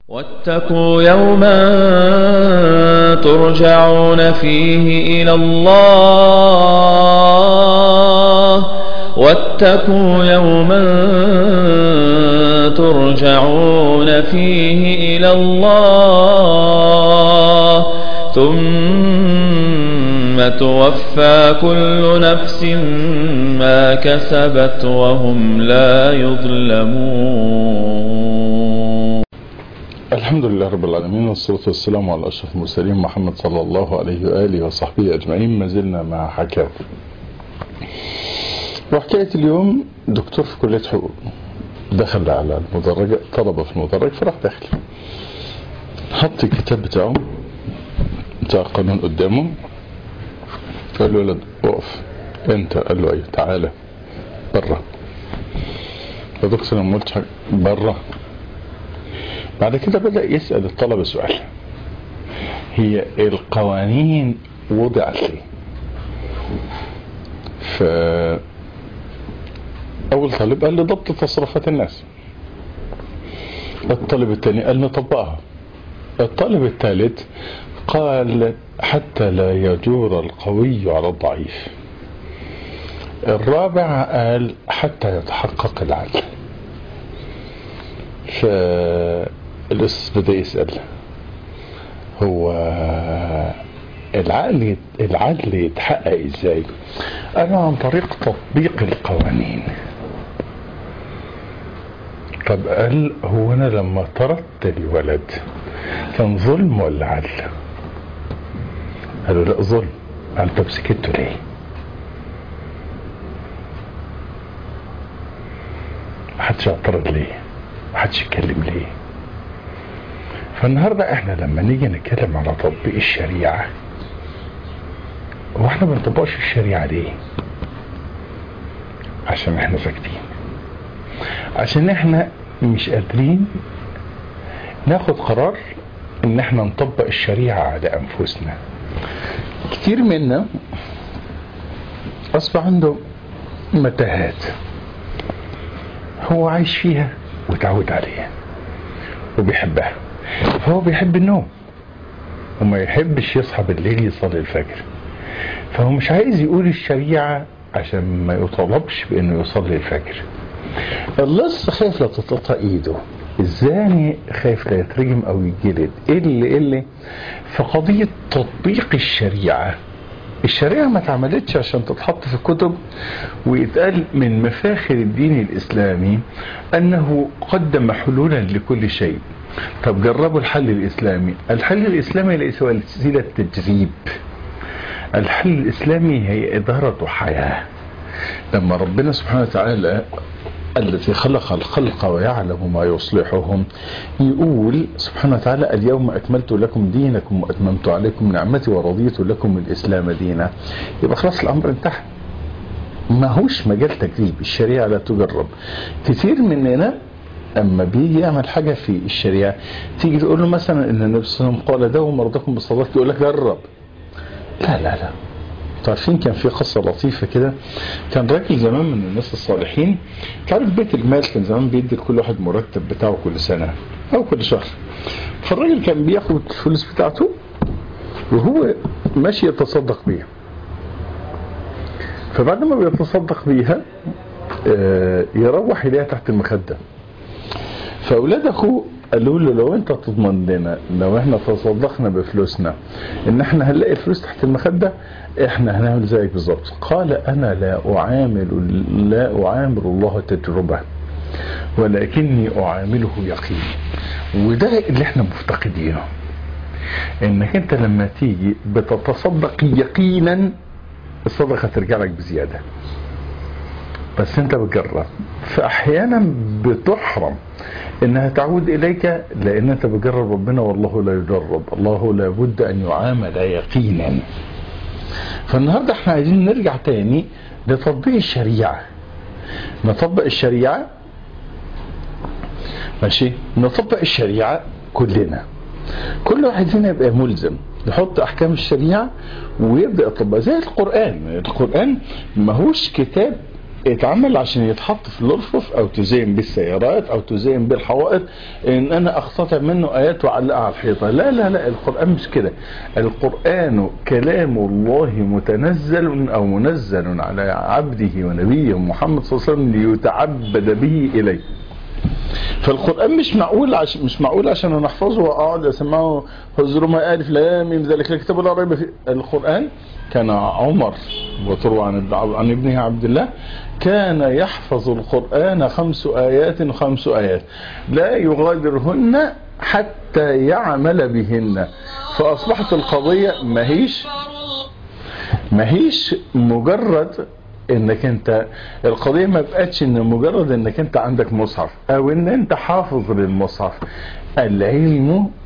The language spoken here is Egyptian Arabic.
واتقوا يوما ترجعون فيه إلى الله واتقوا يوما ترجعون فيه إلى الله ثم توفى كل نفس ما كسبت وهم لا يظلمون الحمد لله رب العالمين والصلاة والسلام على أشرف المرسلين محمد صلى الله عليه وآله وصحبه أجمعين ما زلنا مع حكاوي وحكاية اليوم دكتور في كلية حقوق دخل على المدرجة طلبة في المدرج فراح داخل حط الكتاب بتاعه بتاع القانون قدامه قال له ولد اقف انت قال له ايوه تعالى بره يا دكتور انا ما قلتش حاجه بره بعد كده بدأ يسأل الطلبة سؤال هي القوانين وضعت ليه ف أول طالب قال لي ضبط تصرفات الناس الطالب الثاني قال نطبقها الطالب الثالث قال حتى لا يجور القوي على الضعيف الرابع قال حتى يتحقق العدل فالأستاذ بدأ يسأل هو العقل العدل يتحقق ازاي؟ قال عن طريق تطبيق القوانين طب قال هو انا لما طردت الولد كان ظلم ولا عدل؟ قالوا لا ظلم قال طب سكتوا ليه؟ محدش اعترض ليه؟ محدش يتكلم ليه؟ فالنهارده احنا لما نيجي نتكلم على تطبيق الشريعه هو احنا ما بنطبقش الشريعه ليه؟ عشان احنا ساكتين عشان احنا مش قادرين ناخد قرار ان احنا نطبق الشريعه على انفسنا كتير منا اصبح عنده متاهات هو عايش فيها وتعود عليها وبيحبها فهو بيحب النوم وما يحبش يصحى بالليل يصلي الفجر فهو مش عايز يقول الشريعة عشان ما يطالبش بانه يصلي الفجر اللص خايف لا تتقطع ايده الزاني خايف لا يترجم او يتجلد ايه اللي إيه اللي فقضية تطبيق الشريعة الشريعة ما اتعملتش عشان تتحط في كتب ويتقال من مفاخر الدين الإسلامي أنه قدم حلولا لكل شيء طب جربوا الحل الإسلامي الحل الإسلامي ليس وسيلة تجريب الحل الإسلامي هي إدارة حياة لما ربنا سبحانه وتعالى الذي خلق الخلق ويعلم ما يصلحهم يقول سبحانه وتعالى اليوم أكملت لكم دينكم وأتممت عليكم نعمتي ورضيت لكم الإسلام دينا يبقى خلاص الأمر انتهى ما هوش مجال تجريب الشريعة لا تجرب كثير مننا اما بيجي يعمل حاجة في الشريعة تيجي تقول له مثلا ان النبي صلى الله عليه وسلم قال داووا مرضاكم بالصلاة يقول لك جرب لا لا لا عارفين كان في قصة لطيفة كده كان راجل زمان من الناس الصالحين تعرف بيت المال كان زمان بيدي لكل واحد مرتب بتاعه كل سنة أو كل شهر فالراجل كان بياخد الفلوس بتاعته وهو ماشي يتصدق بيها فبعد ما بيتصدق بيها يروح يلاقيها تحت المخدة فأولاد أخوه قالوا له لو انت تضمن لنا لو احنا تصدقنا بفلوسنا ان احنا هنلاقي الفلوس تحت المخدة احنا هنعمل زيك بالظبط قال انا لا اعامل لا اعامل الله تجربة ولكني اعامله يقين وده اللي احنا مفتقدينه انك انت لما تيجي بتتصدق يقينا الصدقة ترجع لك بزيادة بس انت بتجرب فاحيانا بتحرم انها تعود اليك لان انت بتجرب ربنا والله لا يجرب الله لابد ان يعامل يقينا فالنهاردة احنا عايزين نرجع تاني لتطبيق الشريعة نطبق الشريعة ماشي نطبق الشريعة كلنا كل واحد فينا يبقى ملزم يحط احكام الشريعة ويبدأ يطبق زي القرآن القرآن ما هوش كتاب اتعمل عشان يتحط في الارفف او تزين بالسيارات او تزين بالحوائط ان انا اقتطع منه ايات واعلقها على الحيطه لا لا لا القران مش كده القران كلام الله متنزل او منزل على عبده ونبيه محمد صلى الله عليه وسلم ليتعبد به اليه فالقرآن مش معقول عشان مش معقول عشان انا احفظه واقعد اسمعه هزرما الف لام ميم ذلك الكتاب لا ريب فيه القرآن كان عمر وتروى عن عن ابنه عبد الله كان يحفظ القرآن خمس آيات خمس آيات لا يغادرهن حتى يعمل بهن فأصبحت القضية ماهيش ماهيش مجرد انك انت القضية ما بقتش ان مجرد انك انت عندك مصحف او ان انت حافظ للمصحف العلم